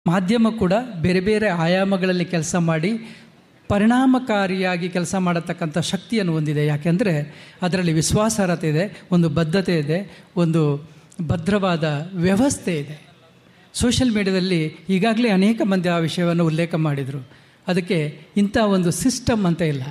ಮಾಧ್ಯಮ ಕೂಡ ಬೇರೆ ಬೇರೆ ಆಯಾಮಗಳಲ್ಲಿ ಕೆಲಸ ಮಾಡಿ ಪರಿಣಾಮಕಾರಿಯಾಗಿ ಕೆಲಸ ಮಾಡತಕ್ಕಂಥ ಶಕ್ತಿಯನ್ನು ಹೊಂದಿದೆ ಯಾಕೆಂದರೆ ಅದರಲ್ಲಿ ವಿಶ್ವಾಸಾರ್ಹತೆ ಇದೆ ಒಂದು ಬದ್ಧತೆ ಇದೆ ಒಂದು ಭದ್ರವಾದ ವ್ಯವಸ್ಥೆ ಇದೆ ಸೋಷಿಯಲ್ ಮೀಡಿಯಾದಲ್ಲಿ ಈಗಾಗಲೇ ಅನೇಕ ಮಂದಿ ಆ ವಿಷಯವನ್ನು ಉಲ್ಲೇಖ ಮಾಡಿದರು ಅದಕ್ಕೆ ಇಂಥ ಒಂದು ಸಿಸ್ಟಮ್ ಅಂತ ಇಲ್ಲ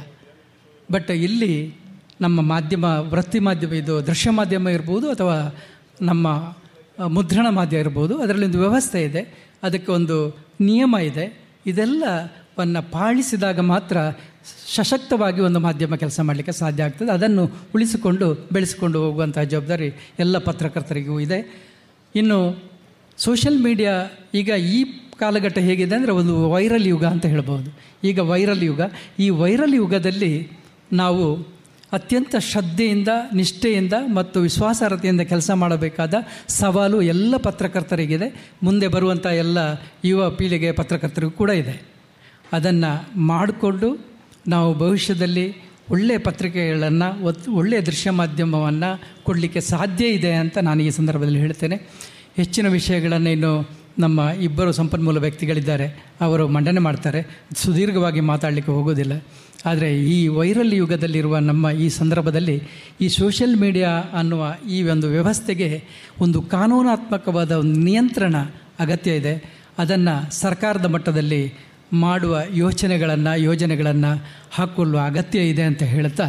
ಬಟ್ ಇಲ್ಲಿ ನಮ್ಮ ಮಾಧ್ಯಮ ವೃತ್ತಿ ಮಾಧ್ಯಮ ಇದು ದೃಶ್ಯ ಮಾಧ್ಯಮ ಇರ್ಬೋದು ಅಥವಾ ನಮ್ಮ ಆ, ಮುದ್ರಣ ಮಾಧ್ಯಮ ಇರ್ಬೋದು ಅದರಲ್ಲಿ ಒಂದು ವ್ಯವಸ್ಥೆ ಇದೆ ಅದಕ್ಕೆ ಒಂದು ನಿಯಮ ಇದೆ ಇದೆಲ್ಲವನ್ನು ಪಾಲಿಸಿದಾಗ ಮಾತ್ರ ಸಶಕ್ತವಾಗಿ ಒಂದು ಮಾಧ್ಯಮ ಕೆಲಸ ಮಾಡಲಿಕ್ಕೆ ಸಾಧ್ಯ ಆಗ್ತದೆ ಅದನ್ನು ಉಳಿಸಿಕೊಂಡು ಬೆಳೆಸಿಕೊಂಡು ಹೋಗುವಂಥ ಜವಾಬ್ದಾರಿ ಎಲ್ಲ ಪತ್ರಕರ್ತರಿಗೂ ಇದೆ ಇನ್ನು ಸೋಷಿಯಲ್ ಮೀಡಿಯಾ ಈಗ ಈ ಕಾಲಘಟ್ಟ ಹೇಗಿದೆ ಅಂದರೆ ಒಂದು ವೈರಲ್ ಯುಗ ಅಂತ ಹೇಳ್ಬೋದು ಈಗ ವೈರಲ್ ಯುಗ ಈ ವೈರಲ್ ಯುಗದಲ್ಲಿ ನಾವು ಅತ್ಯಂತ ಶ್ರದ್ಧೆಯಿಂದ ನಿಷ್ಠೆಯಿಂದ ಮತ್ತು ವಿಶ್ವಾಸಾರ್ಹತೆಯಿಂದ ಕೆಲಸ ಮಾಡಬೇಕಾದ ಸವಾಲು ಎಲ್ಲ ಪತ್ರಕರ್ತರಿಗಿದೆ ಮುಂದೆ ಬರುವಂಥ ಎಲ್ಲ ಯುವ ಪೀಳಿಗೆ ಪತ್ರಕರ್ತರಿಗೂ ಕೂಡ ಇದೆ ಅದನ್ನು ಮಾಡಿಕೊಂಡು ನಾವು ಭವಿಷ್ಯದಲ್ಲಿ ಒಳ್ಳೆಯ ಪತ್ರಿಕೆಗಳನ್ನು ಒತ್ ಒಳ್ಳೆಯ ದೃಶ್ಯ ಮಾಧ್ಯಮವನ್ನು ಕೊಡಲಿಕ್ಕೆ ಸಾಧ್ಯ ಇದೆ ಅಂತ ನಾನು ಈ ಸಂದರ್ಭದಲ್ಲಿ ಹೇಳ್ತೇನೆ ಹೆಚ್ಚಿನ ವಿಷಯಗಳನ್ನು ಇನ್ನು ನಮ್ಮ ಇಬ್ಬರು ಸಂಪನ್ಮೂಲ ವ್ಯಕ್ತಿಗಳಿದ್ದಾರೆ ಅವರು ಮಂಡನೆ ಮಾಡ್ತಾರೆ ಸುದೀರ್ಘವಾಗಿ ಮಾತಾಡಲಿಕ್ಕೆ ಹೋಗೋದಿಲ್ಲ ಆದರೆ ಈ ವೈರಲ್ ಯುಗದಲ್ಲಿರುವ ನಮ್ಮ ಈ ಸಂದರ್ಭದಲ್ಲಿ ಈ ಸೋಷಿಯಲ್ ಮೀಡಿಯಾ ಅನ್ನುವ ಈ ಒಂದು ವ್ಯವಸ್ಥೆಗೆ ಒಂದು ಕಾನೂನಾತ್ಮಕವಾದ ಒಂದು ನಿಯಂತ್ರಣ ಅಗತ್ಯ ಇದೆ ಅದನ್ನು ಸರ್ಕಾರದ ಮಟ್ಟದಲ್ಲಿ ಮಾಡುವ ಯೋಚನೆಗಳನ್ನು ಯೋಜನೆಗಳನ್ನು ಹಾಕೊಳ್ಳುವ ಅಗತ್ಯ ಇದೆ ಅಂತ ಹೇಳ್ತಾ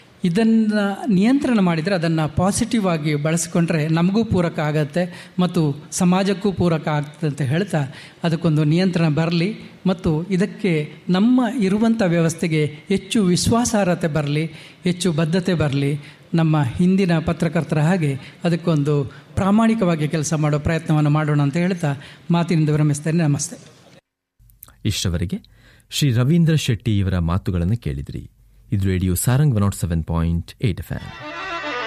ಇದನ್ನು ನಿಯಂತ್ರಣ ಮಾಡಿದರೆ ಅದನ್ನು ಪಾಸಿಟಿವ್ ಆಗಿ ಬಳಸಿಕೊಂಡ್ರೆ ನಮಗೂ ಪೂರಕ ಆಗತ್ತೆ ಮತ್ತು ಸಮಾಜಕ್ಕೂ ಪೂರಕ ಆಗ್ತದೆ ಅಂತ ಹೇಳ್ತಾ ಅದಕ್ಕೊಂದು ನಿಯಂತ್ರಣ ಬರಲಿ ಮತ್ತು ಇದಕ್ಕೆ ನಮ್ಮ ಇರುವಂಥ ವ್ಯವಸ್ಥೆಗೆ ಹೆಚ್ಚು ವಿಶ್ವಾಸಾರ್ಹತೆ ಬರಲಿ ಹೆಚ್ಚು ಬದ್ಧತೆ ಬರಲಿ ನಮ್ಮ ಹಿಂದಿನ ಪತ್ರಕರ್ತರ ಹಾಗೆ ಅದಕ್ಕೊಂದು ಪ್ರಾಮಾಣಿಕವಾಗಿ ಕೆಲಸ ಮಾಡೋ ಪ್ರಯತ್ನವನ್ನು ಮಾಡೋಣ ಅಂತ ಹೇಳ್ತಾ ಮಾತಿನಿಂದ ವಿರಮಿಸ್ತೇನೆ ನಮಸ್ತೆ ಇಷ್ಟವರೆಗೆ ಶ್ರೀ ರವೀಂದ್ರ ಶೆಟ್ಟಿ ಇವರ ಮಾತುಗಳನ್ನು ಕೇಳಿದ್ರಿ ಇದು radio Sarang one nought seven point eight F